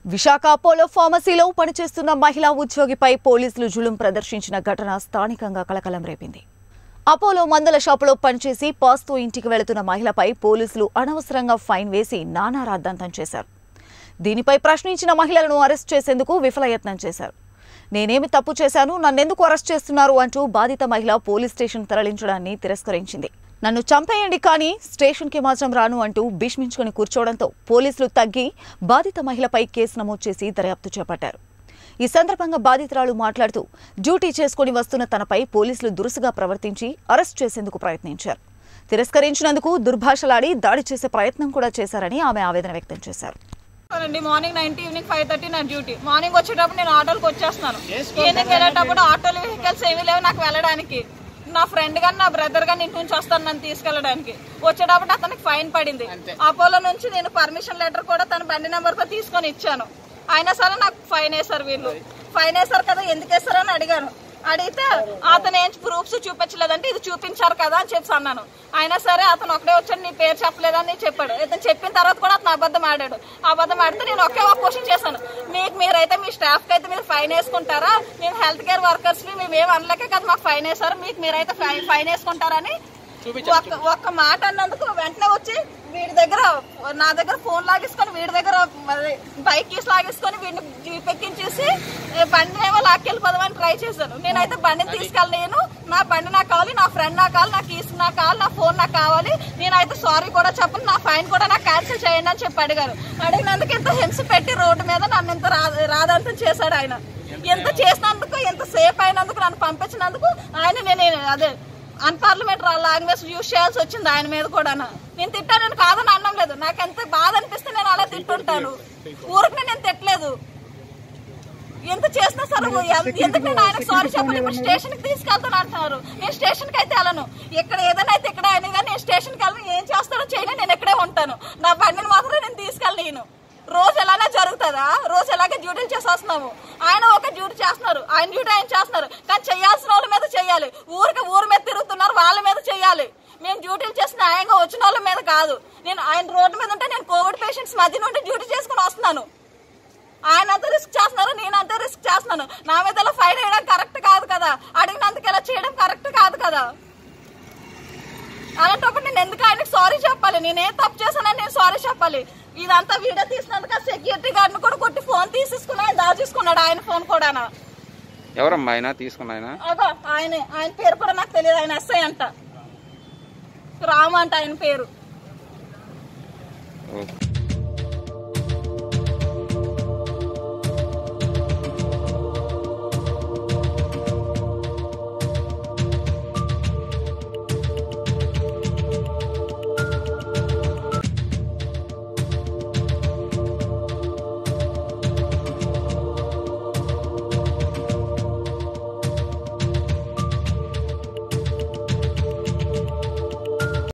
Visakha Apollo ఫార్మసీలో పనిచేస్తున్న మహిళా ఉద్యోగిపై పోలీసులు జులుం ప్రదర్శించిన ఘటన స్థానికంగా కలకలం రేపింది అపోలో మందుల షాపులో పనిచేసి పాస్తో ఇంటికి వెళుతున్న మహిళపై పోలీసులు అనవసరంగా ఫైన్ వేసి నానా రాద్ధాంతం చేశారు దీనిపై ప్రశ్నించిన మహిళలను అరెస్ట్ చేసేందుకు విఫలయత్నం చేశారు నేనేమి తప్పు చేశాను నన్నెందుకు అరెస్ట్ చేస్తున్నారు అంటూ బాధిత మహిళ పోలీస్ స్టేషన్ తరలించడాన్ని తిరస్కరించింది నన్ను చంపేయండి కానీ స్టేషన్కి మాత్రం రాను అంటూ భీష్మించుకుని కూర్చోవడంతో పోలీసులు తగ్గి బాధిత మహిళపై కేసు నమోదు చేసి దర్యాప్తు చేపట్టారు ఈ సందర్భంగా బాధితురాలు మాట్లాడుతూ డ్యూటీ చేసుకుని వస్తున్న తనపై పోలీసులు దురుసుగా ప్రవర్తించి అరెస్ట్ చేసేందుకు ప్రయత్నించారు తిరస్కరించినందుకు దుర్భాషలాడి దాడి చేసే ప్రయత్నం కూడా చేశారని ఆమె ఆవేదన వ్యక్తం చేశారు అండి morning nine to evening five thirty నా డ్యూటీ మార్నింగ్ వచ్చేటప్పుడు నేను ఆటోలకు వచ్చేస్తున్నాను ఈవినింగ్ వెళ్ళేటప్పుడు ఆటోలు వెహికల్స్ ఏమీ లేవు నాకు వెళ్ళడానికి నా ఫ్రెండ్ గాని నా బ్రదర్ గాని ఇంటి నుంచి వస్తాను నన్ను తీసుకెళ్ళడానికి వచ్చేటప్పుడు అతనికి ఫైన్ పడింది అపోలో నుంచి నేను పర్మిషన్ లెటర్ కూడా తన బండి నెంబర్ తో తీసుకొని ఇచ్చాను అయినా సరే నాకు ఫైన్ వేశారు వీళ్ళు ఫైన్ వేశారు కదా ఎందుకు వేశారు అని అడిగాను అడిగితే అతను ఏం ప్రూఫ్స్ చూపించలేదంటే ఇది చూపించారు కదా అని చెప్పి అన్నాను అయినా సరే అతను ఒకటే వచ్చాడు నీ పేరు చెప్పలేదని చెప్పాడు ఇతను చెప్పిన తర్వాత కూడా అతను అబద్ధం ఆడాడు అబద్ధం ఆడితే నేను ఒకే ఒక క్వశ్చన్ చేశాను మీకు మీరైతే మీ స్టాఫ్ కి అయితే మీరు ఫైన్ వేసుకుంటారా మేము హెల్త్ కేర్ వర్కర్స్ ని మేము ఏం అనలేక కదా మాకు ఫైన్ వేశారు మీకు మీరైతే ఫై- ఫైన్ వేసుకుంటారని ఒక్క ఒక్క మాట అన్నందుకు వెంటనే వచ్చి వీడి దగ్గర నా దగ్గర ఫోన్ లాగేసుకొని వీడి దగ్గర మరి బైక్ కీస్ లాగేసుకొని వీడిని జీప్ ఎక్కించేసి ఏ, బండిని ఏమో లాక్కెళ్ళిపోదామని ట్రై చేశాను నేనైతే బండిని తీసుకెళ్ళలేను నా బండి నాకు కావాలి నా ఫ్రెండ్ నాకు కావాలి నా కీస్ నాకు కావాలి నా ఫోన్ నాకు కావాలి నేనైతే సారీ కూడా చెప్పను నా ఫైన్ కూడా నాకు క్యాన్సిల్ చేయండి అని చెప్పి అడిగారు అడిగినందుకు ఇంత హింస పెట్టి రోడ్డు మీద నన్ను ఇంత రా- రాదంతం చేశాడు ఆయన ఎంత చేసినందుకు ఎంత సేఫ్ అయినందుకు నన్ను పంపించినందుకు ఆయన నేను అదే అన్పార్లమెంట్ లాంగ్వేజ్ యూజ్ చేయాల్సి వచ్చింది ఆయన మీద కూడా నేను తిట్టానని కాదని అనడం లేదు నాకు ఎంత బాధ అనిపిస్తే నేను అలా తిట్టుంటాను ఊరికి నేను తిట్టలేదు ఎంత చేసినా సరే ఎం- ఎందుకు నేను ఆయనకు సారీ చెప్పాలి ఇప్పుడు స్టేషన్ కి తీసుకెళ్తాను అంటున్నారు నేను స్టేషన్ కి అయితే వెళ్ళను ఇక్కడ ఏదైనా అయితే ఇక్కడ అయినా కానీ నేను స్టేషన్ కి వెళ్ళను ఏం చేస్తాడో చేయను నేను ఇక్కడే ఉంటాను నా బండిని మాత్రం నేను తీసుకెళ్ళను రోజు ఎలానే జరుగుతుందా రోజు ఎలాగే డ్యూటీలు చేసి వస్తున్నాము ఆయన ఒక డ్యూటీ చేస్తున్నారు ఆయన డ్యూటీ ఆయన చేస్తున్నారు కానీ చేయాల్సిన వాళ్ళ మీద చేయాలి ఊరికి ఊరి మీద తిరుగుతున్నారు వాళ్ళ మీద చేయాలి మేము డ్యూటీలు చేసి న్యాయంగా వచ్చిన వాళ్ళ మీద కాదు నేను ఆయన రోడ్డు మీద ఉంటే నేను కోవిడ్ పేషెంట్స్ మధ్య నుండి డ్యూటీ చేసుకుని వస్తున్నాను ఆయన అంతా రిస్క్ చేస్తున్నారు నేను అంతా రిస్క్ చేస్తున్నాను నా మీద ఇలా ఫైన్ వేయడం కరెక్ట్ కాదు కదా అడిగినందుకు ఇలా చేయడం కరెక్ట్ కాదు కదా అలాంటప్పుడు నేను ఎందుకు ఆయనకు సారీ చెప్పాలి నేను ఏం తప్పు చేశానని నేను సారీ చెప్పాలి ఇదంతా వీడియో తీసినందుకు ఆ సెక్యూరిటీ గార్డ్ని కూడా కొట్టి ఫోన్ తీసేసుకుని ఆయన దాచేసుకున్నాడు ఆయన ఫోన్ కూడా ఎవరమ్మా ఆయన తీసుకున్న ఆయన అగో ఆయనే ఆయన పేరు కూడా నాకు తెలియదు ఆయన ఎస్ఐ అంట రాము అంట ఆయన పేరు ఓకే